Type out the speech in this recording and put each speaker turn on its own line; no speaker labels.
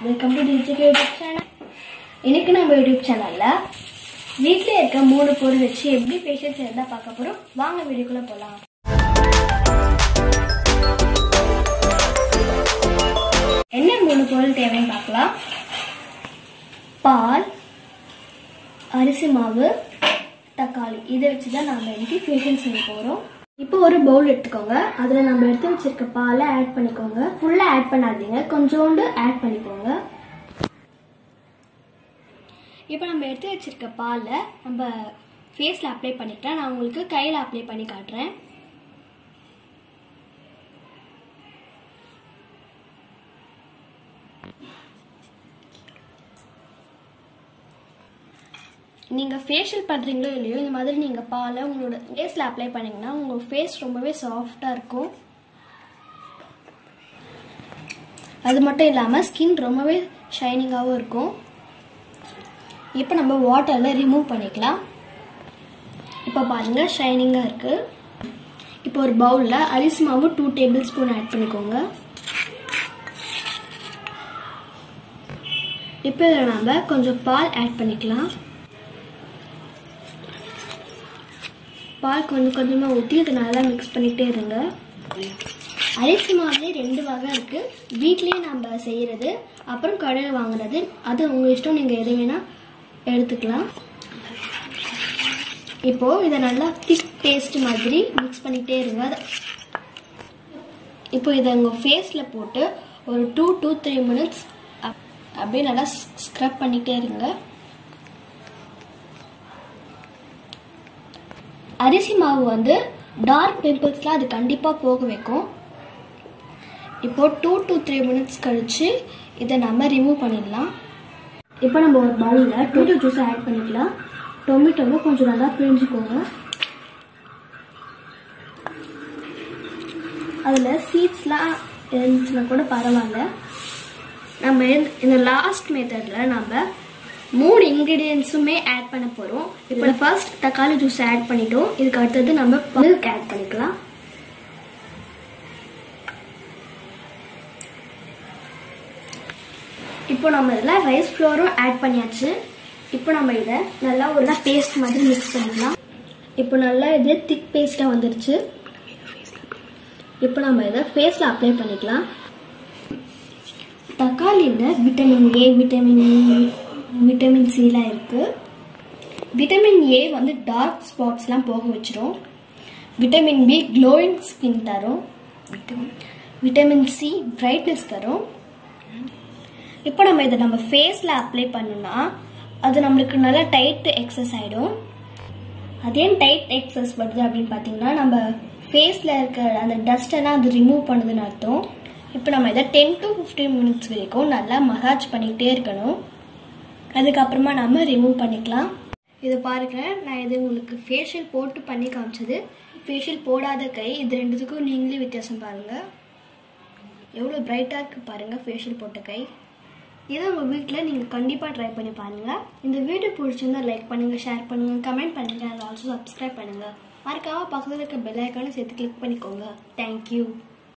welcome to digital YouTube channel இன்னைக்கு நம்ம YouTube சேனல்ல வீட்டில் இருக்க மூணு பொருள் வச்சு எப்படி ஃபேஷியல் செய்யறதா பார்க்க போறோம் வாங்க வீடியோக்குள்ள போலாம் என்ன மூணு பொருள் தேவைன்னு பார்க்கலாம் பால் அரிசி மாவு தக்காளி இதை வச்சு தான் நம்ம இன்னைக்கு ஃபேஷியல் செய்ய போகிறோம் இப்போ ஒரு பவுல் எடுத்துக்கோங்க அதில் நம்ம எடுத்து வச்சிருக்க பாலை ஆட் பண்ணிக்கோங்க ஃபுல்லாக ஆட் பண்ணாதீங்க கொஞ்சோண்டு ஆட் பண்ணிக்கோங்க இப்போ நம்ம எடுத்து வச்சிருக்க பாலை நம்ம ஃபேஸில் அப்ளை பண்ணிக்கலாம் நான் உங்களுக்கு கையில் அப்ளை பண்ணி காட்டுறேன் நீங்கள் ஃபேஷியல் பண்ணுறீங்களோ இல்லையோ இந்த மாதிரி நீங்கள் பாலை உங்களோட ஃபேஸில் அப்ளை பண்ணிங்கன்னா உங்கள் ஃபேஸ் ரொம்பவே சாஃப்டாக இருக்கும் அது மட்டும் இல்லாமல் ஸ்கின் ரொம்பவே ஷைனிங்காகவும் இருக்கும் இப்போ நம்ம வாட்டரில் ரிமூவ் பண்ணிக்கலாம் இப்போ பாருங்கள் ஷைனிங்காக இருக்குது இப்போ ஒரு பவுலில் அரிசி மாவு டூ டேபிள் ஸ்பூன் ஆட் பண்ணிக்கோங்க இப்போ இதில் நம்ம கொஞ்சம் பால் ஆட் பண்ணிக்கலாம் பால் கொஞ்சம் கொஞ்சமாக ஊற்றி அதை நல்லா மிக்ஸ் பண்ணிகிட்டே இருங்க அரிசி மாவுலேயே ரெண்டு வகை இருக்குது வீட்லேயே நம்ம செய்கிறது அப்புறம் கடையில் வாங்குறது அது உங்கள் இஷ்டம் நீங்கள் எது வேணால் எடுத்துக்கலாம் இப்போது இதை நல்லா திக் பேஸ்ட் மாதிரி மிக்ஸ் பண்ணிகிட்டே இருங்க இப்போ இதை உங்கள் ஃபேஸில் போட்டு ஒரு டூ டூ த்ரீ மினிட்ஸ் அப்படியே நல்லா ஸ்க்ரப் பண்ணிகிட்டே இருங்க அரிசி மாவு வந்து டார்க் பிம்பிள்ஸ்லாம் அது கண்டிப்பாக போக வைக்கும் இப்போ டூ டு த்ரீ மினிட்ஸ் கழிச்சு இதை நம்ம ரிமூவ் பண்ணிடலாம் இப்போ நம்ம ஒரு பவுலில் டொமேட்டோ ஜூஸ் ஆட் பண்ணிக்கலாம் டொமேட்டோவை கொஞ்சம் நல்லா பிழிஞ்சுக்கோங்க அதில் சீட்ஸ்லாம் இருந்துச்சுன்னா கூட பரவாயில்ல நம்ம இந்த லாஸ்ட் மெத்தடில் நம்ம மூணு இன்க்ரீடியன்ஸுமே ஆட் பண்ண போகிறோம் இப்போ ஃபர்ஸ்ட் தக்காளி ஜூஸ் ஆட் பண்ணிட்டோம் இதுக்கு அடுத்தது நம்ம மில்க் ஆட் பண்ணிக்கலாம் இப்போ நம்ம இதில் ரைஸ் ஃப்ளோரும் ஆட் பண்ணியாச்சு இப்போ நம்ம இதை நல்லா ஒரு பேஸ்ட் மாதிரி மிக்ஸ் பண்ணிக்கலாம் இப்போ நல்லா இது திக் பேஸ்ட்டாக வந்துருச்சு இப்போ நம்ம இதை ஃபேஸில் அப்ளை பண்ணிக்கலாம் தக்காளியில் விட்டமின் ஏ விட்டமின் விட்டமின் சிலாம் இருக்குது விட்டமின் ஏ வந்து டார்க் ஸ்பாட்ஸ்லாம் போக வச்சிரும் விட்டமின் பி க்ளோயிங் ஸ்கின் தரும் விட்டமின் சி பிரைட்னஸ் தரும் இப்போ நம்ம இதை நம்ம ஃபேஸில் அப்ளை பண்ணோம்னா அது நம்மளுக்கு நல்லா டைட் எக்ஸஸ் ஆகிடும் அதே டைட் எக்ஸஸ் வருது அப்படின்னு பார்த்தீங்கன்னா நம்ம ஃபேஸில் இருக்க அந்த டஸ்டெல்லாம் அது ரிமூவ் பண்ணுதுன்னு அர்த்தம் இப்போ நம்ம இதை டென் டு ஃபிஃப்டீன் மினிட்ஸ் வரைக்கும் நல்லா மசாஜ் பண்ணிக்கிட்டே இருக்கணும் அதுக்கப்புறமா நம்ம ரிமூவ் பண்ணிக்கலாம் இது பாருங்க நான் இது உங்களுக்கு ஃபேஷியல் போட்டு பண்ணி காமிச்சது ஃபேஷியல் போடாத கை இது ரெண்டுத்துக்கும் நீங்களே வித்தியாசம் பாருங்கள் எவ்வளோ பிரைட்டாக இருக்குது பாருங்கள் ஃபேஷியல் போட்ட கை இதை உங்கள் வீட்டில் நீங்கள் கண்டிப்பாக ட்ரை பண்ணி பாருங்கள் இந்த வீடியோ பிடிச்சிருந்தா லைக் பண்ணுங்கள் ஷேர் பண்ணுங்கள் கமெண்ட் பண்ணுங்கள் அண்ட் ஆல்சோ சப்ஸ்கிரைப் பண்ணுங்கள் மறக்காமல் பக்கத்தில் இருக்க பெல் ஐக்கானை சேர்த்து கிளிக் பண்ணிக்கோங்க தேங்க்யூ